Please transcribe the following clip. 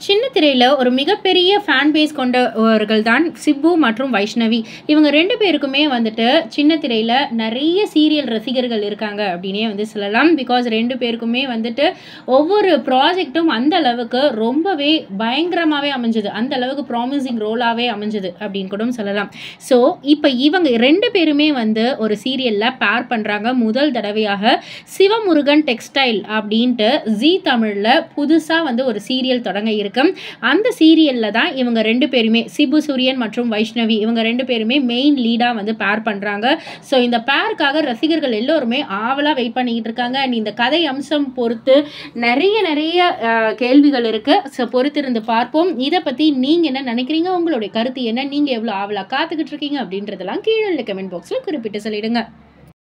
சின்ன திரையில் ஒரு மிகப்பெரிய ஃபேன் பேஸ் கொண்டவர்கள் தான் சிப்பு மற்றும் வைஷ்ணவி இவங்க ரெண்டு பேருக்குமே வந்துட்டு சின்ன திரையில் நிறைய சீரியல் ரசிகர்கள் இருக்காங்க அப்படின்னே வந்து சொல்லலாம் பிகாஸ் ரெண்டு பேருக்குமே வந்துட்டு ஒவ்வொரு ப்ராஜெக்ட்டும் அந்த அளவுக்கு ரொம்பவே பயங்கரமாகவே அமைஞ்சது அந்த அளவுக்கு ப்ராமிசிங் ரோலாகவே அமைஞ்சது அப்படின்னு கூட சொல்லலாம் ஸோ இப்போ இவங்க ரெண்டு பேருமே வந்து ஒரு சீரியலில் பேர் பண்ணுறாங்க முதல் தடவையாக சிவமுருகன் டெக்ஸ்டைல் அப்படின்ட்டு ஜி தமிழில் புதுசாக வந்து ஒரு சீரியல் தொடங்க இருக்கு அந்த சீரியலில் தான் இவங்க ரெண்டு பேருமே சிபு சூரியன் மற்றும் வைஷ்ணவி இவங்க ரெண்டு பேருமே மெயின் லீடாக வந்து பேர் பண்ணுறாங்க ஸோ இந்த பேருக்காக ரசிகர்கள் எல்லோருமே ஆவலாக வெயிட் பண்ணிக்கிட்டு இருக்காங்க அண்ட் இந்த கதை அம்சம் பொறுத்து நிறைய நிறைய அஹ், கேள்விகள் இருக்குது ஸோ பொறுத்திருந்து பார்ப்போம் இதை பற்றி நீங்கள் என்ன நினைக்கிறீங்க உங்களுடைய கருத்து என்ன நீங்கள் எவ்வளோ ஆவலாக காத்துக்கிட்டு இருக்கீங்க அப்படின்றதெல்லாம் கீழே கமெண்ட் பாக்ஸில் குறிப்பிட்டு சொல்லிடுங்க